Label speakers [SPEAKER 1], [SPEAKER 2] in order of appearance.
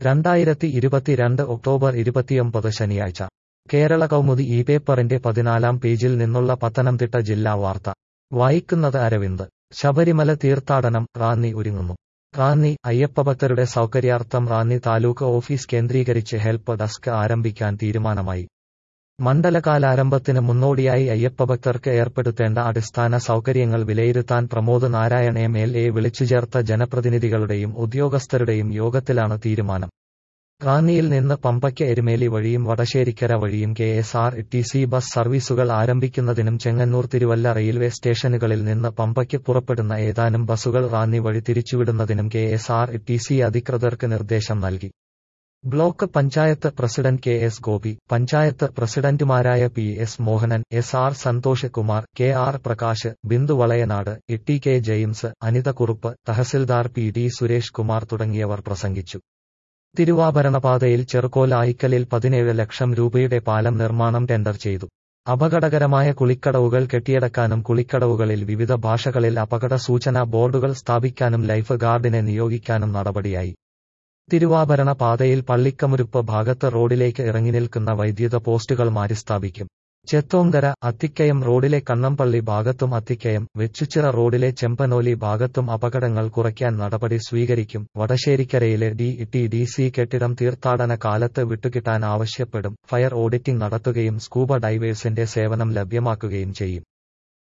[SPEAKER 1] രണ്ടായിരത്തി ഇരുപത്തിരണ്ട് ഒക്ടോബർ ഇരുപത്തിയൊമ്പത് ശനിയാഴ്ച കേരള കൗമുദി ഈ പേപ്പറിന്റെ പതിനാലാം പേജിൽ നിന്നുള്ള പത്തനംതിട്ട ജില്ലാ വാർത്ത വായിക്കുന്നത് അരവിന്ദ് ശബരിമല തീർത്ഥാടനം റാന്നി ഒരുങ്ങുന്നു റാന്നി അയ്യപ്പഭക്തരുടെ സൗകര്യാർത്ഥം റാന്നി താലൂക്ക് ഓഫീസ് കേന്ദ്രീകരിച്ച് ഹെൽപ്പ് ഡെസ്ക് ആരംഭിക്കാൻ തീരുമാനമായി മണ്ഡലകാലാരംഭത്തിന് മുന്നോടിയായി അയ്യപ്പഭക്തർക്ക് ഏർപ്പെടുത്തേണ്ട അടിസ്ഥാന സൗകര്യങ്ങൾ വിലയിരുത്താൻ Pramod Narayan M L A വിളിച്ചുചേർത്ത ജനപ്രതിനിധികളുടെയും ഉദ്യോഗസ്ഥരുടെയും യോഗത്തിലാണ് തീരുമാനം റാന്നിയിൽ നിന്ന് പമ്പയ്ക്ക് എരുമേലി വഴിയും വടശ്ശേരിക്കര വഴിയും K S R T C bus സർവീസുകൾ ആരംഭിക്കുന്നതിനും ചെങ്ങന്നൂർ തിരുവല്ല റെയിൽവേ സ്റ്റേഷനുകളിൽ നിന്ന് പമ്പയ്ക്ക് പുറപ്പെടുന്ന ഏതാനും ബസുകൾ റാന്നി വഴി തിരിച്ചുവിടുന്നതിനും K S R T C അധികൃതർക്ക് നിർദ്ദേശം നൽകി block panchayat president K S Gopi panchayat പ്രസിഡന്റുമാരായ P S Mohanan S R Santhosh Kumar K R Prakash Bindu Valayanad Itty K James Anitha Kurup tahsildar P D Suresh Kumar തുടങ്ങിയവർ പ്രസംഗിച്ചു തിരുവാഭരണപാതയിൽ ചെറുകോൽ ആയിക്കലിൽ പതിനേഴ് ലക്ഷം രൂപയുടെ പാലം നിർമ്മാണം ടെൻഡർ ചെയ്തു അപകടകരമായ കുളിക്കടവുകൾ കെട്ടിയടക്കാനും കുളിക്കടവുകളിൽ വിവിധ ഭാഷകളിൽ അപകട സൂചനാ ബോർഡുകൾ സ്ഥാപിക്കാനും ലൈഫ് ഗാർഡിനെ നിയോഗിക്കാനും നടപടിയായി തിരുവാഭരണ പാതയിൽ പള്ളിക്കമുരുപ്പ് ഭാഗത്ത് റോഡിലേക്ക് ഇറങ്ങിനിൽക്കുന്ന വൈദ്യുത പോസ്റ്റുകൾ മാറ്റിസ്ഥാപിക്കും ചെത്തോങ്കര അത്തിക്കയം റോഡിലെ കണ്ണമ്പള്ളി ഭാഗത്തും അത്തിക്കയം വെച്ചുച്ചിറ റോഡിലെ ചെമ്പനോലി ഭാഗത്തും അപകടങ്ങൾ കുറയ്ക്കാൻ നടപടി സ്വീകരിക്കും വടശ്ശേരിക്കരയിലെ ഡി ടി ഡി സി കെട്ടിടം തീർത്ഥാടന കാലത്ത് വിട്ടുകിട്ടാൻ ആവശ്യപ്പെടും ഫയർ ഓഡിറ്റിംഗ് നടത്തുകയും സ്കൂബ ഡൈവേഴ്സിന്റെ സേവനം ലഭ്യമാക്കുകയും ചെയ്യും